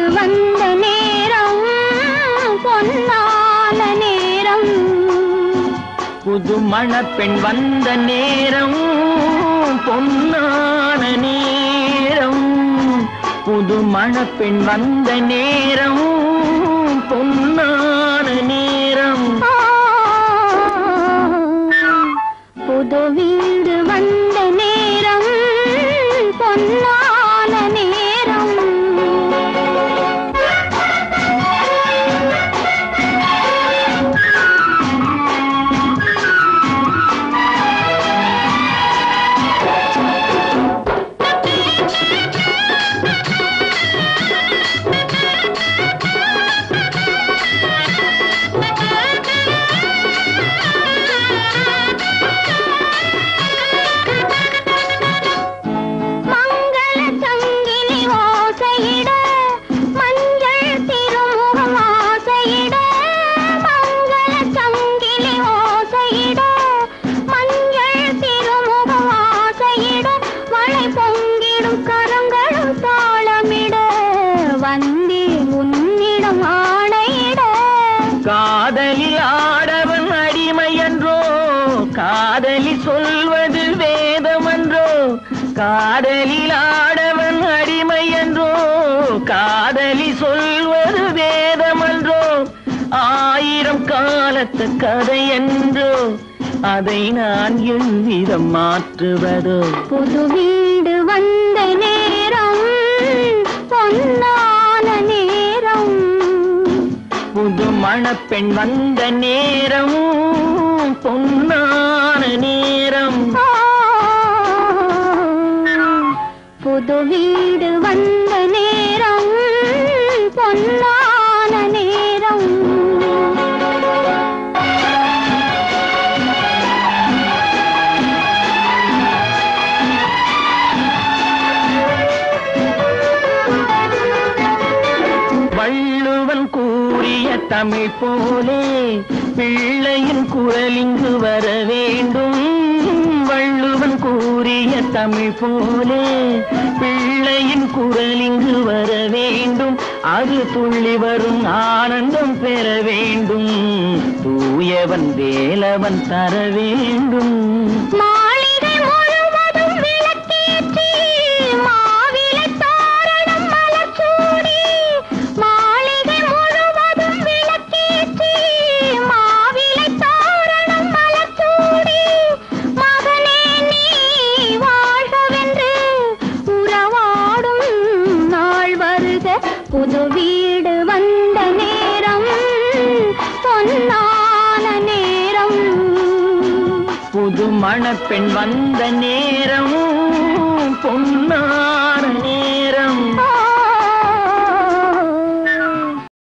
வந்த நேரம் பொன்னான நேரம் புது மணப்பெண் வந்த நேரம் பொன்னான நேரம் புது மணப்பெண் வந்த நேரம் பொன்னான நேரம் ஆ, புது வீடு வந்த நேரம் பொன்னான நேரம் மங்கள சங்கிலி ஓசையிட மஞ்சள் திருமுகம் ஆசையிட மங்கள சங்கிலி ஓசையிட மஞ்சள் திருமுகம் ஆசையிட மழை பொங்கிடும் கரங்களும் தாளமிட வந்தே உன்னிடம் ஆணையிட காதலில் ஆடவன் அடிமை என்றோ காதலி சொல்வது வேதமன்றோ காதலில் ஆடவன் அடிமை என்றோ காதலி சொல்வது வேதமன்றோ ஆயிரம் காலத்து கதை என்றோ அதை நான் எவ்விதம் மாற்றுவதோ புது வீடு வந்த நேரம் பொன்னான நேரம் புது மணப்பெண் வந்த நேரம் பொன்னான நேரம் ஆ, புது வீடு வந்த நேரம் பொன்னான நேரம் வள்ளுவன் கூறிய தமிழ் போலே பிள்ளையின் குரல் இங்கு வர வேண்டும் வள்ளுவன் கூறிய தமிழ் போலே பிள்ளையின் குரல் இங்கு வர வேண்டும் அது துள்ளி வரும் ஆனந்தம் பெற வேண்டும் தூயவன் வேலவன் தர வேண்டும் மாளிகை முழுவதும் விளக்கேற்றி மாவிலை தோரணம் மலர்ச்சூடி மாளிகை முழுவதும் விளக்கேற்றி மாவிலை தோரணம் மலர்ச்சூடி மகனே நீ வாழ்கவென்று உறவாடும் நாள் வருக புது வீடு வந்த நேரம் பொன்னான நேரம் புது மணப்பெண் வந்த நேரம் பொன்னா